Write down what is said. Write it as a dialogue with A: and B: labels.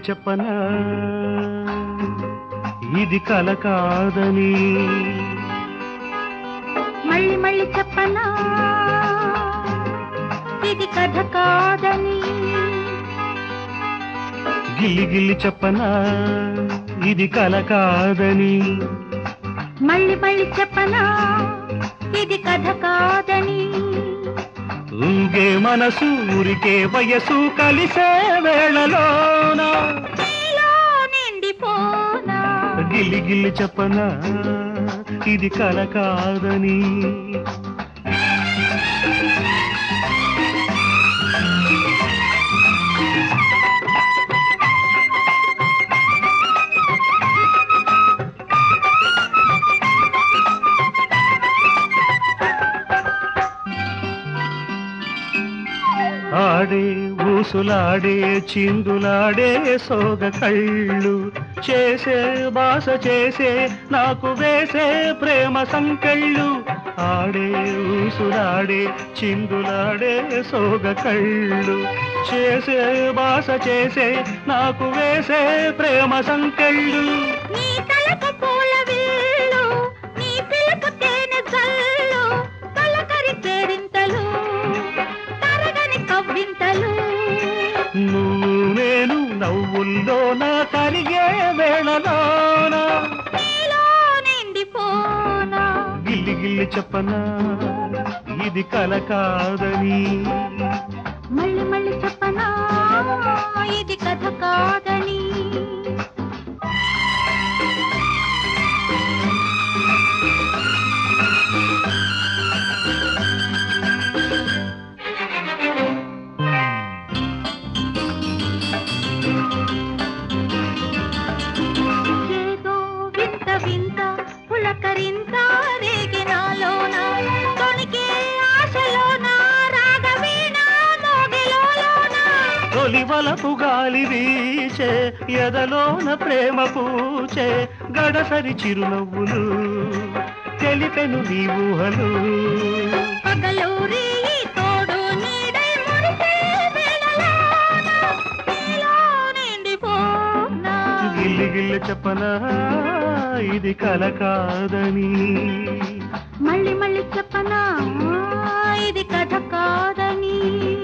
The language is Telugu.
A: చెప్పనా ఇది కల కాదని
B: మళ్ళీ మళ్ళీ చెప్పనా ఇది కథ కాదని
A: గిల్లి గిల్లి చెప్పనా ఇది కల కాదని
B: మళ్ళీ మళ్ళీ చెప్పనా ఇది కథ కాదని
A: ఊగే మనసు ఊరికే వయసు కలిసే వేళలోన
B: నీలో నిండిపోనా
A: గిల్లి గిల్లి చెప్పనా ఇది కల కాదని ఆడే ఊసులాడే చిందులాడే సోగ కళ్ళు చేసే బాస చేసే నాకు వేసే ప్రేమ సంకెళ్ళు ఆడే ఊసులాడే చిందులాడే సోగ కళ్ళు చేసే బాస చేసే నాకు వేసే ప్రేమ సంకెళ్ళు
B: నీ తలకు పూల విల్లు నీ పిలుపు తేనె జల్లు తలకరి కేరింతలు తరగని కవ్వింతలు
A: నువ్వు నేను నవ్వుల్లో నా కరిగే వేళలోనా
B: నీలో నిండిపోనా
A: గిల్లి గిల్లి చెప్పనా ఇది కల కాదని
B: మళ్ళీ మళ్ళీ చెప్పనా ఇది కథ కాదని ఏదో వింత వింత పులకరింత రేగినాలోన తొణికే ఆశలోన రాగవీణ మోగిలోన
A: తొలి వలపు గాలి వీచే ఎదలోన ప్రేమ పూచే గడసరి చిరునవ్వులు తెలిపెను నీ ఊహలు
B: పగలూరి తోడు నీడై మురిసే వేళలోన నీలో నిండిపోనా
A: గిల్లి గిల్లి చెప్పనా ఇది కల కాదని
B: మళ్ళీ మళ్ళీ చెప్పనా ఇది కథ కాదని